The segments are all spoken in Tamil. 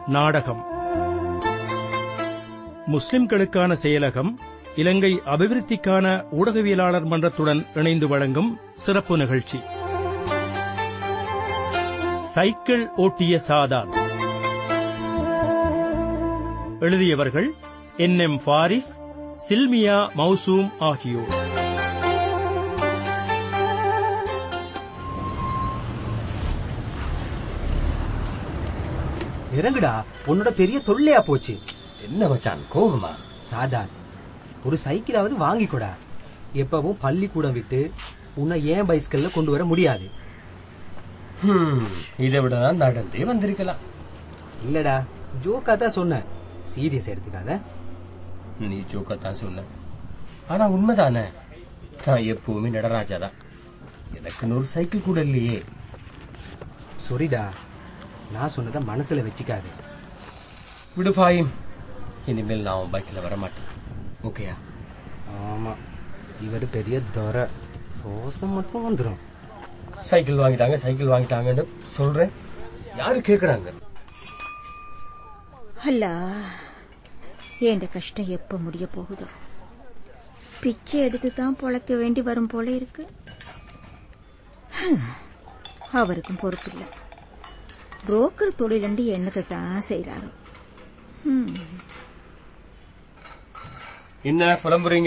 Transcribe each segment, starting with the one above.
நாடகம் முஸ்லிம்களுக்கான செயலகம் இலங்கை அபிவிருத்திக்கான ஊடகவியலாளர் மன்றத்துடன் இணைந்து வழங்கும் சிறப்பு நிகழ்ச்சி சைக்கிள் ஓட்டிய சாதாத் எழுதியவர்கள் என் எம் ஃபாரிஸ் சில்மியா மௌசூம் ஆகியோர் இறங்குடா உன்னோட பெரிய தொல்லையா போச்சு என்ன மச்சான் கோபமா சாதா ஒரு சைக்கிளாவது வாங்கிக்கூடா எப்பவும் பள்ளிக்கூடம் விட்டு உன்னை ஏன் பைஸ்கல்ல கொண்டு வர முடியாது ஹம், இதை விட நான் நடந்தே வந்திருக்கலாம் இல்லடா ஜோக்கா தான் சொன்னேன் சீரியஸ் எடுத்துக்காத நீ ஜோக்கத்தான் சொன்ன ஆனா உண்மைதானே நான் எப்பவுமே நடராஜா தான் எனக்குன்னு ஒரு சைக்கிள் கூட இல்லையே சொரிடா நான் சொன்னதை மனசுல வச்சுக்காது விடு பாயும் இனிமேல் நான் உன் பைக்ல வர மாட்டேன் ஓகேயா ஆமா இவர் பெரிய துரை ரோசம் மட்டும் வந்துடும் சைக்கிள் வாங்கிட்டாங்க சைக்கிள் வாங்கிட்டாங்கன்னு சொல்றேன் யாரு கேக்குறாங்க அல்லா என் கஷ்டம் எப்ப முடிய போகுதோ பிச்சை எடுத்து தான் பொழைக்க வேண்டி வரும் போல இருக்கு ஹம், அவருக்கும் பொறுப்பு இல்லை புரோக்கர் தொழிலண்டு எண்ணத்தை தான் செய்யறாரோ என்ன புலம்புறீங்க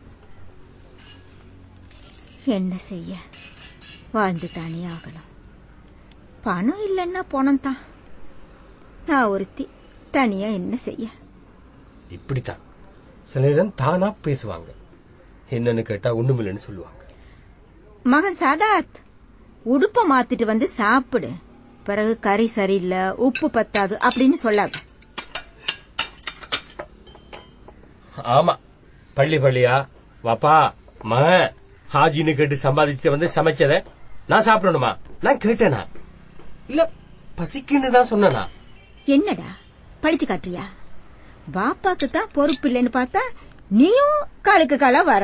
என்ன செய்ய வாழ்ந்து தானே ஆகணும் பணம் இல்லைன்னா பணம் தான் நான் ஒருத்தி தனியா என்ன செய்ய இப்படித்தான் சில நேரம் தானா பேசுவாங்க என்னன்னு கேட்டா ஒண்ணுமில்லைன்னு சொல்லுவாங்க மகன் சாதாத் உடுப்ப மாத்திட்டு வந்து சாப்பிடு பிறகு கறி சரியில்லை உப்பு பத்தாது அப்படின்னு சொல்லாது ஆமா பள்ளி பள்ளியா வாப்பா மகன் ஹாஜின்னு கேட்டு சம்பாதிச்சுட்டு வந்து சமைச்சத நான் சாப்பிடணுமா நான் கேட்டேனா இல்ல பசிக்குன்னு தான் சொன்னனா என்னடா படிச்சு காட்டுறியா பாப்பாக்கு தான் பொறுப்பு இல்லைன்னு பார்த்தா நீயும் காலுக்கு காலா வர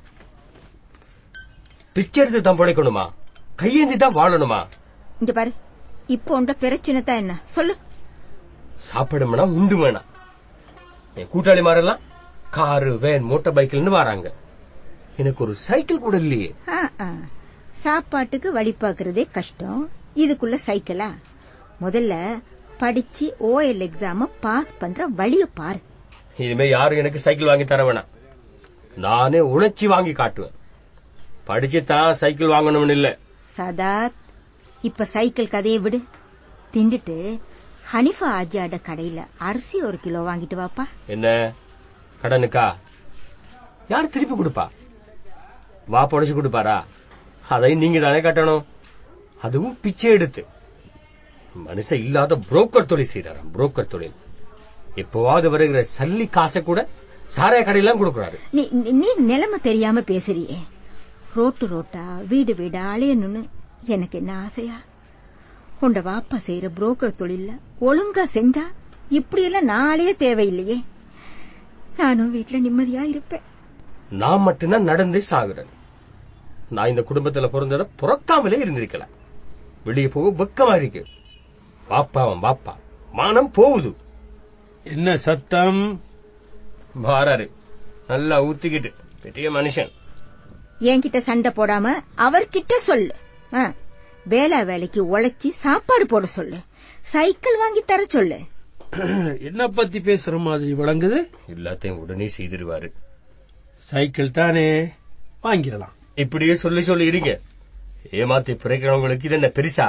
பிச்சை எடுத்து தான் பிழைக்கணுமா கையேந்தி தான் வாழணுமா இங்க பாரு இப்போ உண்ட பிரச்சனை தான் என்ன சொல்லு சாப்பிடுமனா உண்டு வேணாம் என் கூட்டாளி மாரெல்லாம் காரு வேன் மோட்டார் பைக்கிள்னு வராங்க எனக்கு ஒரு சைக்கிள் கூட இல்லையே ஆ, ஆ. சாப்பாட்டுக்கு வழி பார்க்கறதே கஷ்டம் இதுக்குள்ள சைக்கிளா முதல்ல படிச்சு ஓஎல் எக்ஸாம பாஸ் பண்ற வழிய பாரு இனிமே யாரும் எனக்கு சைக்கிள் வாங்கி தர வேணாம் நானே உழைச்சி வாங்கி காட்டுவேன் படிச்சு தான் சைக்கிள் வாங்கணும்னு இல்ல சதாத் இப்ப சைக்கிள் கதையை விடு திண்டுட்டு ஹனிஃபா ஆஜியாட கடையில அரிசி ஒரு கிலோ வாங்கிட்டு வாப்பா என்ன கடனுக்கா யார் திருப்பி கொடுப்பா வா புடைச்சு கொடுப்பாரா அதையும் நீங்க தானே கட்டணும் அதுவும் பிச்சை எடுத்து மனுஷன் இல்லாத புரோக்கர் தொழில் செய்யறாராம் புரோக்கர் தொழில் எப்பவாவது வருகிற சல்லி காசை கூட சாராய கடையெல்லாம் கொடுக்கறாரு நீ நீ- நீ நிலைமை தெரியாம பேசுறியே ரோட்டு ரோட்டா வீடு வீடா அலையணும்னு எனக்கு என்ன ஆசையா உண்ட வாப்பா செய்யற புரோக்கர் தொழில்ல ஒழுங்கா செஞ்சா இப்படியெல்லாம் நாளே தேவையில்லையே நானும் வீட்டுல நிம்மதியா இருப்பேன் நான் மட்டும்தான் நடந்தே சாகுறேன் நான் இந்த குடும்பத்துல பிறந்தத புறக்காமலே இருந்திருக்கலாம் வெளியே போக வெக்கமா இருக்கு வாப்பா அவன் வாப்பா மானம் போகுது என்ன சத்தம் வாராரு நல்லா ஊத்திக்கிட்டு பெரிய மனுஷன் என்கிட்ட சண்டை போடாம அவர்கிட்ட சொல்லு ஆ, வேலை வேலைக்கு உழைச்சி சாப்பாடு போட சொல்லு சைக்கிள் வாங்கி தர சொல்லு என்ன பத்தி பேசுற மாதிரி விளங்குது எல்லாத்தையும் உடனே செய்திருவாரு சைக்கிள் தானே வாங்கிடலாம் இப்படியே சொல்லி சொல்லி இருங்க ஏமாத்தி பிறக்கிறவங்களுக்கு இது என்ன பெருசா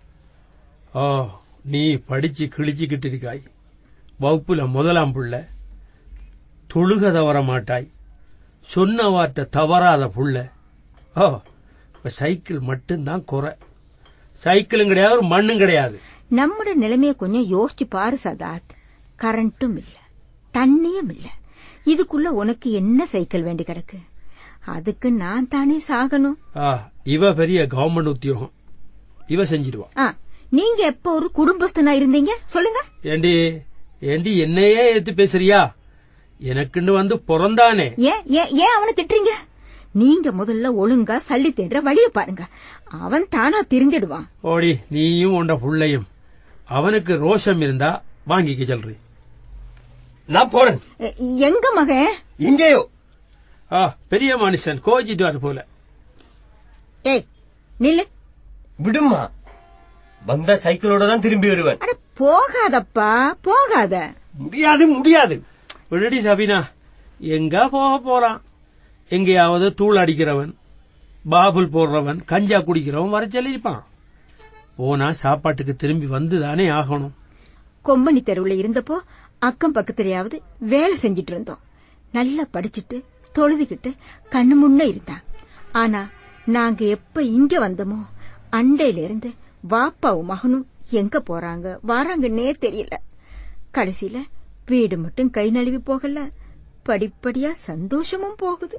ஓ நீ படிச்சு கிழிச்சுக்கிட்டு இருக்காய் வகுப்புல முதலாம் புள்ள தொழுக தவற மாட்டாய் சொன்ன வார்த்தை தவறாத புள்ள ஓ இப்ப சைக்கிள் மட்டும்தான் குறை சைக்கிளும் கிடையாது ஒரு மண்ணும் கிடையாது நம்மட நிலைமைய கொஞ்சம் யோசிச்சு பாரு சதாத் கரண்ட்டும் இல்ல தண்ணியும் இல்ல இதுக்குள்ள உனக்கு என்ன சைக்கிள் வேண்டி கிடக்கு அதுக்கு நான் தானே சாகணும் ஆ இவ பெரிய கவர்மெண்ட் உத்தியோகம் இவ செஞ்சிடுவா ஆ, நீங்க எப்ப ஒரு குடும்பஸ்தனா இருந்தீங்க சொல்லுங்க ஏண்டி ஏண்டி என்னையே எடுத்து பேசுறியா எனக்குன்னு வந்து பிறந்தானே ஏன் ஏன் ஏன் அவனை திட்டுறீங்க நீங்க முதல்ல ஒழுங்கா சல்லி தேடுற வழிய பாருங்க அவன் தானா திருந்திடுவான் ஓடி நீயும் உண்ட புள்ளையும் அவனுக்கு ரோஷம் இருந்தா வாங்கிக்க சொல்றேன் நான் போறேன் எ- எங்க மகன் இங்கேயோ ஆ பெரிய மனுஷன் கோச்சிட்டு போல ஏய் நில்லு விடுமா வந்த சைக்கிளோட தான் திரும்பி வருவேன் அட போகாதப்பா போகாத முடியாது முடியாது விடுடி சபினா எங்க போக போறான் எங்கேயாவது தூள் அடிக்கிறவன் பாபுல் போடுறவன் கஞ்சா குடிக்கிறவன் வர சொல்லியிருப்பான் போனா சாப்பாட்டுக்கு திரும்பி வந்துதானே ஆகணும் கொம்பனி தெருவுல இருந்தப்போ அக்கம் பக்கத்துலயாவது வேலை செஞ்சிட்டு இருந்தோம் நல்லா படிச்சுட்டு தொழுதுகிட்டு கண்ணு முன்ன இருந்தான் ஆனா நாங்க எப்ப இங்க வந்தோமோ அண்டையில இருந்து வாப்பாவும் மகனும் எங்க போறாங்க வாராங்கன்னே தெரியல கடைசியில வீடு மட்டும் கை நழுவி போகல படிப்படியா சந்தோஷமும் போகுது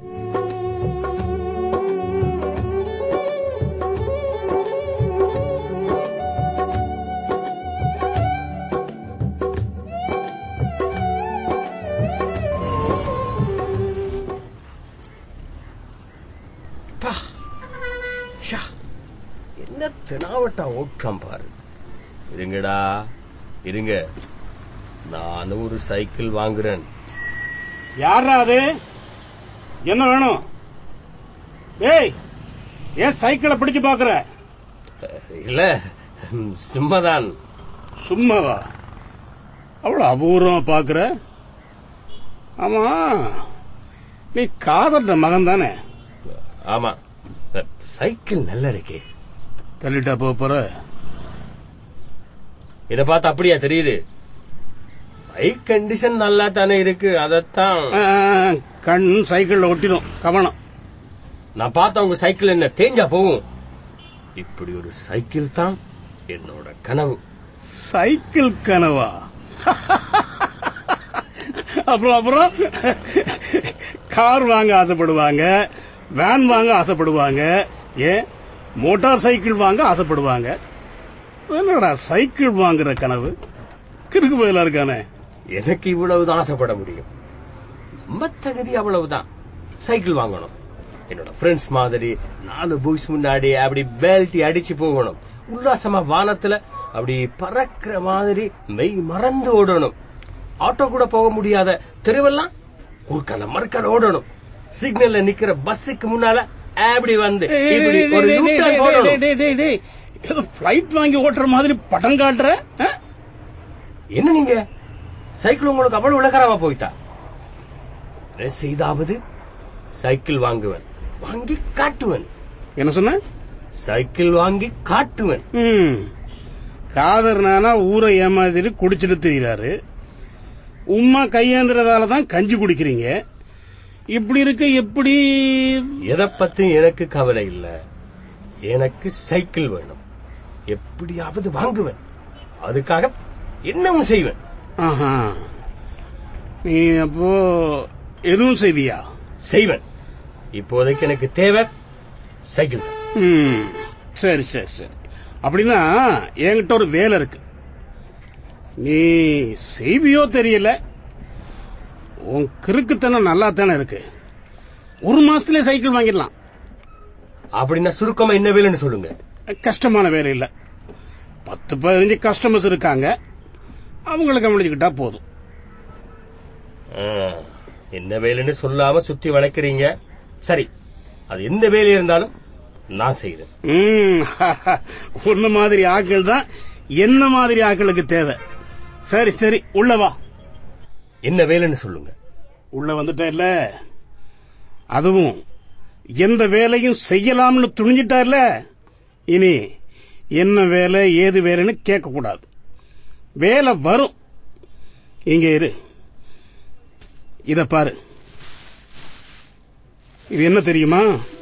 ஷா, என்ன தினாவட்டா ஓட்டம் பாரு இருங்கடா இருங்க நானும் ஒரு சைக்கிள் வாங்குறேன் யாரா அது என்ன வேணும் ஏய் ஏன் சைக்கிளை பிடிச்சு பாக்குற இல்ல ம், சும்மாதான் சும்மாவா அவ்வளவு அபூர்வமா பாக்குற ஆமா நீ காதட்ட மகன் தானே ஆமா சைக்கிள் நல்லா இருக்கே தள்ளிட்டா போக போற இத பார்த்து அப்படியா தெரியுது பைக் கண்டிஷன் நல்லா தானே இருக்கு அதத்தான் ஆ, கண் சைக்கிள்ல ஒட்டிடும் கவனம் நான் பார்த்த உங்க சைக்கிள் என்ன தேஞ்சா போகும் இப்படி ஒரு சைக்கிள் தான் என்னோட கனவு சைக்கிள் கனவா அப்புறம் அப்புறம் கார் வாங்க ஆசைப்படுவாங்க வேன் வாங்க ஆசைப்படுவாங்க ஏன் மோட்டார் சைக்கிள் வாங்க ஆசைப்படுவாங்க என்னடா சைக்கிள் வாங்குற கனவு கிறுக்கு போயில இருக்கானே எனக்கு இவ்வளவுதான் ஆசைப்பட முடியும் நம்ம தகுதி அவ்வளவுதான் சைக்கிள் வாங்கணும் என்னோட ஃப்ரெண்ட்ஸ் மாதிரி நாலு பாய்ஸ் முன்னாடி அப்படி பெல்ட் அடிச்சு போகணும் உல்லாசமா வானத்துல அப்படி பறக்கிற மாதிரி மெய் மறந்து ஓடணும் ஆட்டோ கூட போக முடியாத தெருவெல்லாம் குறுக்கால மறுக்கால ஓடணும் சிக்னல்ல நிக்கிற பஸ்ஸுக்கு முன்னால அப்படி வந்து இப்படி ஒரு U-turn போடணும். ஏதோ பிளைட் வாங்கி ஓட்டுற மாதிரி படம் காட்டுற ஆ? என்ன நீங்க சைக்கிள் உங்களுக்கு அவ்வளவு விளக்கரமா போயிட்டா ரெஸ் செய்தாவது சைக்கிள் வாங்குவேன் வாங்கி காட்டுவேன் என்ன சொன்ன சைக்கிள் வாங்கி காட்டுவேன் ம். காதர் நானா ஊரை ஏமாத்திட்டு குடிச்சிட்டு திரிகிறாரு உம்மா கையேந்திரதால தான் கஞ்சி குடிக்கிறீங்க இப்படி இருக்க எப்படி எதை பத்தி எனக்கு கவலை இல்ல எனக்கு சைக்கிள் வேணும் எப்படியாவது வாங்குவேன் அதுக்காக என்னவும் செய்வேன் ஆஹா நீ அப்போ எதுவும் செய்வியா செய்வேன் இப்போதைக்கு எனக்கு தேவை சைக்கிள் தான் ம். சரி சரி சரி அப்படின்னா என்கிட்ட ஒரு வேலை இருக்கு நீ செய்வியோ தெரியல உன் கிறுக்குத்தனம் நல்லா தானே இருக்கு ஒரு மாசத்துல சைக்கிள் வாங்கிடலாம் அப்படின்னா சுருக்கமா என்ன வேலைன்னு சொல்லுங்க கஷ்டமான வேலை இல்ல பத்து பதினஞ்சு கஸ்டமர்ஸ் இருக்காங்க அவங்கள கவனிச்சுக்கிட்டா போதும் ஆ, என்ன வேலைன்னு சொல்லாம சுத்தி வளைக்கிறீங்க சரி அது எந்த வேலை இருந்தாலும் நான் செய்றேன் ம், உன்ன மாதிரி ஆட்கள் தான் என்ன மாதிரி ஆட்களுக்கு தேவை சரி சரி உள்ள வா என்ன வேலைன்னு சொல்லுங்க உள்ள வந்துட்டேல்ல அதுவும் எந்த வேலையும் செய்யலாம்னு துணிஞ்சிட்டார்ல இனி என்ன வேலை ஏது வேலைன்னு கேட்க கூடாது வேலை வரும் இங்க இரு இத பாரு இது என்ன தெரியுமா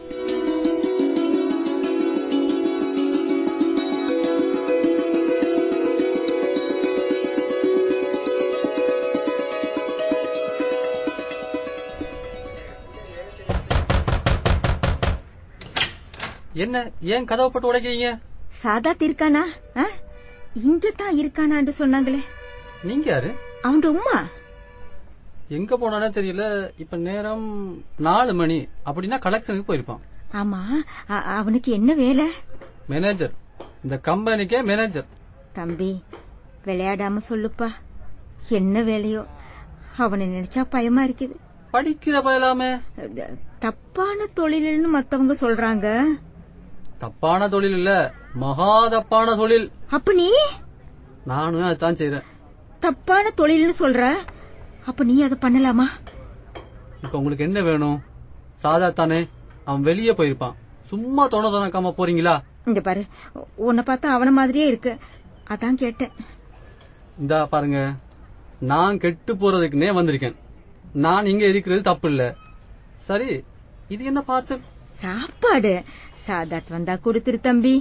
என்ன ஏன் கதவை போட்டு உடைக்கிறீங்க சாதாத் இருக்கானா ஆ? இங்க தான் இருக்கானான்னு சொன்னாங்களே நீங்க யாரு அவன் உம்மா எங்க போனானே தெரியல இப்ப நேரம் நாலு மணி அப்படின்னா கலெக்ஷனுக்கு போயிருப்பான் ஆமா அ- அவனுக்கு என்ன வேலை மேனேஜர் இந்த கம்பெனிக்கே மேனேஜர் தம்பி விளையாடாம சொல்லுப்பா என்ன வேலையோ அவனை நினைச்சா பயமா இருக்குது படிக்கிற பயலாமே த- தப்பான தொழில்னு மத்தவங்க சொல்றாங்க தப்பான தொழில் இல்ல மகா தப்பான தொழில் அப்ப நீ நானும் அதான் செய்யறேன் தப்பான தொழில்னு சொல்ற அப்ப நீ அதை பண்ணலாமா இப்ப உங்களுக்கு என்ன வேணும் சாதா தானே அவன் வெளியே போயிருப்பான் சும்மா தொண தொணக்காம போறீங்களா இங்க பாரு உன்னை பார்த்தா அவன மாதிரியே இருக்கு அதான் கேட்டேன் இந்தா பாருங்க நான் கெட்டு போறதுக்குன்னே வந்திருக்கேன் நான் இங்க இருக்கிறது தப்பு இல்ல சரி இது என்ன பார்சல் சாப்பாடு சாதாத் வந்தா கொடுத்துரு தம்பி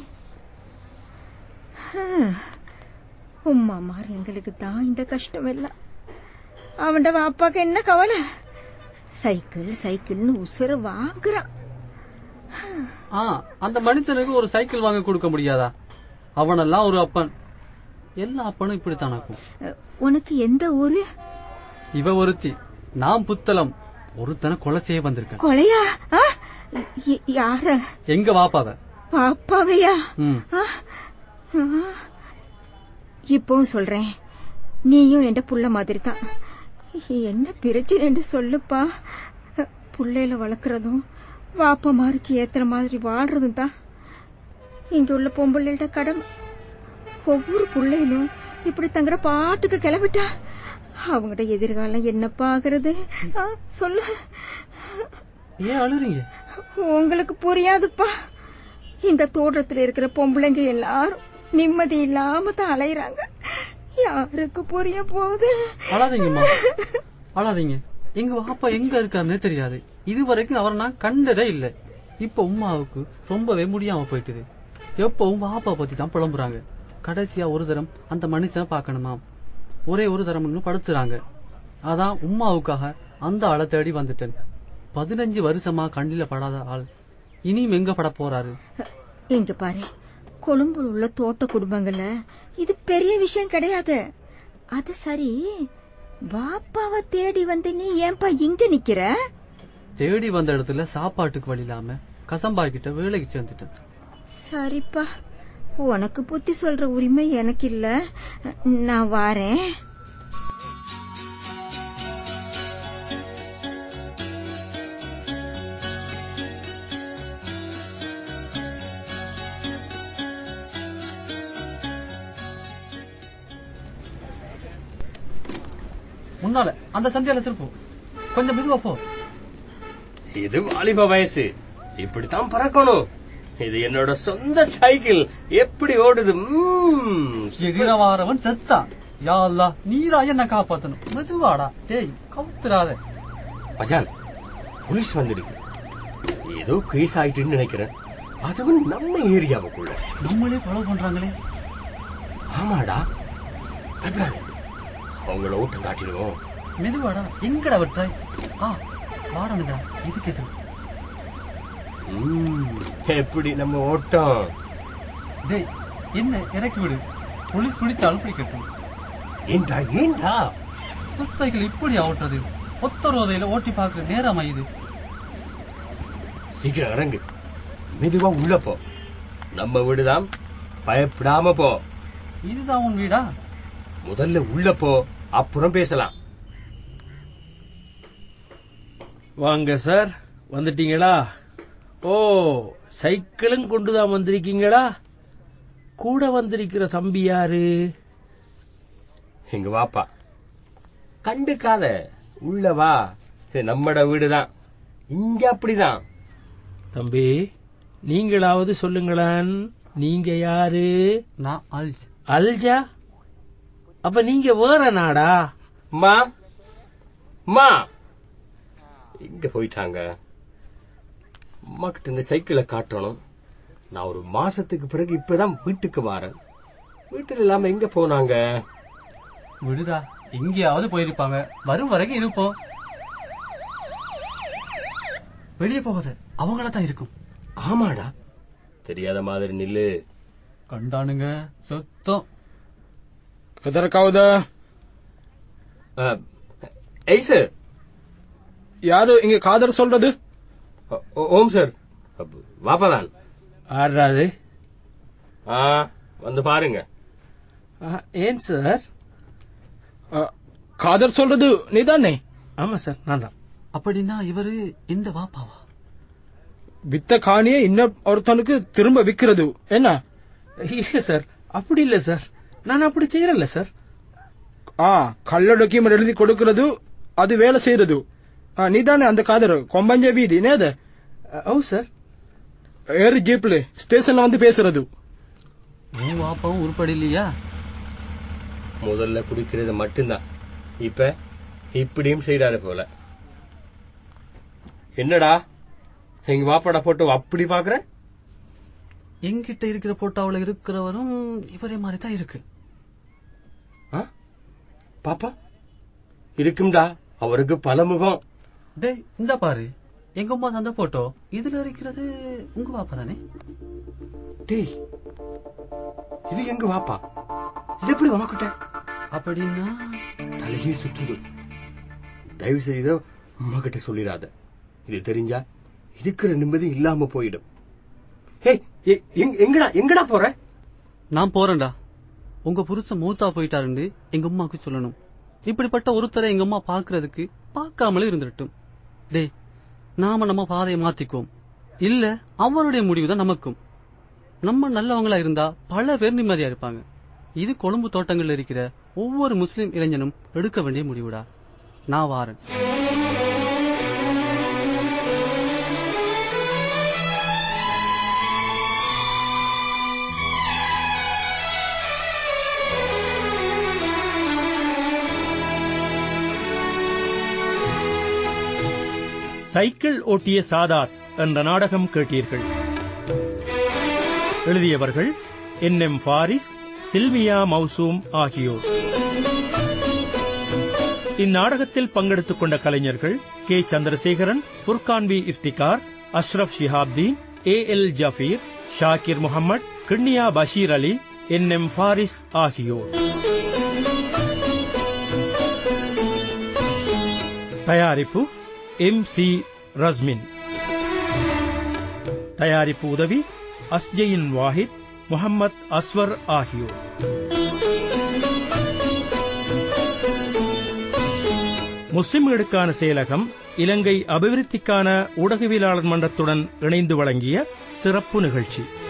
ஹம். உம்மா மார் எங்களுக்கு தான் இந்த கஷ்டம் எல்லாம் அவன்ட அப்பாக்கு என்ன கவலை சைக்கிள் சைக்கிள்னு உசுர வாங்குறான் ஆ அந்த மனுஷனுக்கு ஒரு சைக்கிள் வாங்கி கொடுக்க முடியாதா அவனெல்லாம் ஒரு அப்பன் எல்லா அப்பனும் இப்படித்தானாக்கும் அஹ், உனக்கு எந்த ஊரு இவ ஒருத்தி நான் புத்தளம் ஒருத்தனை கொலை செய்ய வந்திருக்கேன் கொலையா ஆ? ய- யார எங்க வாப்பாவ பாப்பாவையா ம் ஆ? ஆ. இப்பவும் சொல்றேன் நீயும் என்ற புள்ள மாதிரி தான் என்ன பிரச்சனைன்னு சொல்லுப்பா புள்ளையில வளர்க்கறதும் வாப்பமாருக்கு ஏத்துற மாதிரி வாழ்றதும் தான் இங்க உள்ள பொம்பளையோட கடமை ஒவ்வொரு புள்ளையிலும் இப்படி தங்கட பாட்டுக்கு கிளம்பிட்டா அவங்கட எதிர்காலம் என்னப்பா ஆகுறது ஆ, சொல்லு ஏன் அழுறீங்க உங்களுக்கு புரியாதுப்பா இந்த தோட்டத்துல இருக்கிற பொம்பளைங்க எல்லாரும் நிம்மதி இல்லாம தான் அலையறாங்க யாருக்கு புரிய போகுது அழாதீங்கம்மா அழாதீங்க எங்க வாப்பா எங்க இருக்காருன்னே தெரியாது இதுவரைக்கும் அவரை நான் கண்டதே இல்ல இப்ப உமாவுக்கு ரொம்பவே முடியாம போயிட்டுது எப்பவும் வாப்பா பத்தி தான் புலம்புறாங்க கடைசியா ஒரு தரம் அந்த மனுஷனை பார்க்கணுமா ஒரே ஒரு தரம் படுத்துறாங்க அதான் உமாவுக்காக அந்த ஆளை தேடி வந்துட்டேன் பதினஞ்சு வருஷமா கண்ணில படாத ஆள் இனியும் எங்க பட போறாரு இங்க பாரு கொழும்புல உள்ள தோட்ட குடும்பங்கள்ல இது பெரிய விஷயம் கிடையாது அது சரி வாப்பாவை தேடி வந்து நீ ஏன்பா இங்க நிக்கிற தேடி வந்த இடத்துல சாப்பாட்டுக்கு வழி இல்லாம கசம்பாய் கிட்ட வேலைக்கு சேர்ந்துட்டேன் சரிப்பா உனக்கு புத்தி சொல்ற உரிமை எனக்கு இல்ல நான் வாரேன் முன்னால அந்த சந்தியால திருப்போம் கொஞ்சம் மெதுவா போ இது வாலிப வயசு இப்படித்தான் பறக்கணும் இது என்னோட சொந்த சைக்கிள் எப்படி ஓடுது ம்ம். எதிர வாரவன் செத்தான் யா அல்லா நீதான் என்ன காப்பாத்தணும் மெதுவாடா டேய் கவுத்துறாத மச்சான் போலீஸ் வந்துருக்கு ஏதோ கேஸ் ஆயிட்டுன்னு நினைக்கிறேன் அதுவும் நம்ம ஏரியாவுக்குள்ள நம்மளே ஃபாலோ பண்றாங்களே ஆமாடா பயப்படாத அவங்கள ஓட்டம் காட்டிடுவோம் மெதுவாடா எங்கடா விட்டாய் ஆ வாரனுங்கடா இதுக்கு எது ம்ம். எப்படி நம்ம ஓட்டம் டேய் என்ன இறக்கி விடு போலீஸ் பிடிச்சாலும் பிடிக்கட்டும் ஏண்டா ஏண்டா புத்தகைகள் இப்படி ஓட்டுறது ஒத்த ரோதையில ஓட்டி பாக்குற நேரமா இது சீக்கிரம் இறங்கு மெதுவா உள்ள போ நம்ம வீடுதான் பயப்படாம போ இதுதான் உன் வீடா முதல்ல உள்ள போ அப்புறம் பேசலாம் வாங்க சார் வந்துட்டீங்களா ஓ சைக்கிளும் கொண்டுதான் வந்திருக்கீங்களா கூட வந்திருக்கிற தம்பி யாரு எங்க வாப்பா கண்டுக்காத உள்ள வா இது நம்மட வீடுதான் இங்க அப்படிதான் தம்பி நீங்களாவது சொல்லுங்களேன் நீங்க யாரு நான் அல்ஜ் அல்ஜா அப்ப நீங்க வேற நாடா மா மா எங்க போயிட்டாங்க அம்மா கிட்ட இந்த சைக்கிளை காட்டணும் நான் ஒரு மாசத்துக்கு பிறகு இப்பதான் வீட்டுக்கு வரேன் வீட்டுல இல்லாம எங்க போனாங்க விடுடா எங்கேயாவது போயிருப்பாங்க வரும் வரைக்கும் இருப்போம் வெளியே போகாத அவங்கள தான் இருக்கும் ஆமாடா தெரியாத மாதிரி நில்லு கண்டானுங்க சுத்தம் किधर का उधर அஹ், ஏய் சார் யாரு இங்க காதர் சொல்றது ஓ- ஓ- ஓம் சார் அப்ப வாப்பாதான் ஆறாது ஆ வந்து பாருங்க ஏன் சார் அ, காதர் சொல்றது நீதானே ஆமா சார் நான் தான் அப்படின்னா இவரு இந்த வாப்பாவா வித்த காணியை இன்னும் ஒருத்தனுக்கு திரும்ப விக்கிறது என்ன இல்ல சார் அப்படி இல்ல சார் நான் அப்படி செய்யறல சார் ஆ கள்ள டாக்குமெண்ட் எழுதி கொடுக்கறது அது வேலை செய்யறது ஆ, நீதானே அந்த காதர் கொம்பஞ்ச வீதி நேத ஓ சார் ஏறு ஜீப்ல ஸ்டேஷன்ல வந்து பேசுறது உன் வாப்பாவும் உருப்படி இல்லையா முதல்ல குடிக்கிறது மட்டும்தான் இப்ப இப்படியும் செய்யறாரு போல என்னடா எங்க வாப்பாடா போட்டோ அப்படி பாக்குற என்கிட்ட இருக்கிற போட்டோவுல இருக்கிறவரும் இவரே மாதிரி தான் இருக்கு ஆ? பாப்பா இருக்கும்டா அவருக்கு பல முகம் டேய் இந்த பாரு எங்க அம்மா தந்த போட்டோ இதுல இருக்கிறது உங்க வாப்பா தானே டேய் இது எங்க வாப்பா இது எப்படி உனக்கிட்ட அப்படின்னா தலையே சுற்றுது தயவு செய்து அம்மா கிட்ட சொல்லிடாத இது தெரிஞ்சா இருக்கிற நிம்மதி இல்லாம போயிடும் ஏய் எ- எங்க- எங்கடா எங்கடா போற நான் போறேன்டா உங்க புருஷன் மூத்தா போயிட்டாருன்னு எங்க அம்மாக்கு சொல்லணும் இப்படிப்பட்ட ஒருத்தரை எங்க அம்மா பாக்குறதுக்கு பார்க்காமலே இருந்துடட்டும் டேய் நாம நம்ம பாதையை மாத்திக்குவோம் இல்ல அவருடைய முடிவு தான் நமக்கும் நம்ம நல்லவங்களா இருந்தா பல பேர் நிம்மதியா இருப்பாங்க இது கொழும்பு தோட்டங்கள்ல இருக்கிற ஒவ்வொரு முஸ்லிம் இளைஞனும் எடுக்க வேண்டிய முடிவுடா நான் வாரேன் சைக்கிள் ஓட்டிய சாதாத் என்ற நாடகம் கேட்டீர்கள் எழுதியவர்கள் N M Faris Sylvia Mausoom ஆகியோர் இந்நாடகத்தில் பங்கெடுத்துக் கொண்ட கலைஞர்கள் K Chandrasekaran Furqan V Iftikhar Ashraf Shihabdeen A L Jafeer Shakir Mohamed Kinniya Basheer Ali N M Faris ஆகியோர் தயாரிப்பு எம் சி ரஸ்மின் தயாரிப்பு உதவி அஸ்ஜயின் வாஹித் முகமது அஸ்வர் ஆகியோர் முஸ்லிம்களுக்கான செயலகம் இலங்கை அபிவிருத்திக்கான ஊடகவியலாளர் மன்றத்துடன் இணைந்து வழங்கிய சிறப்பு நிகழ்ச்சி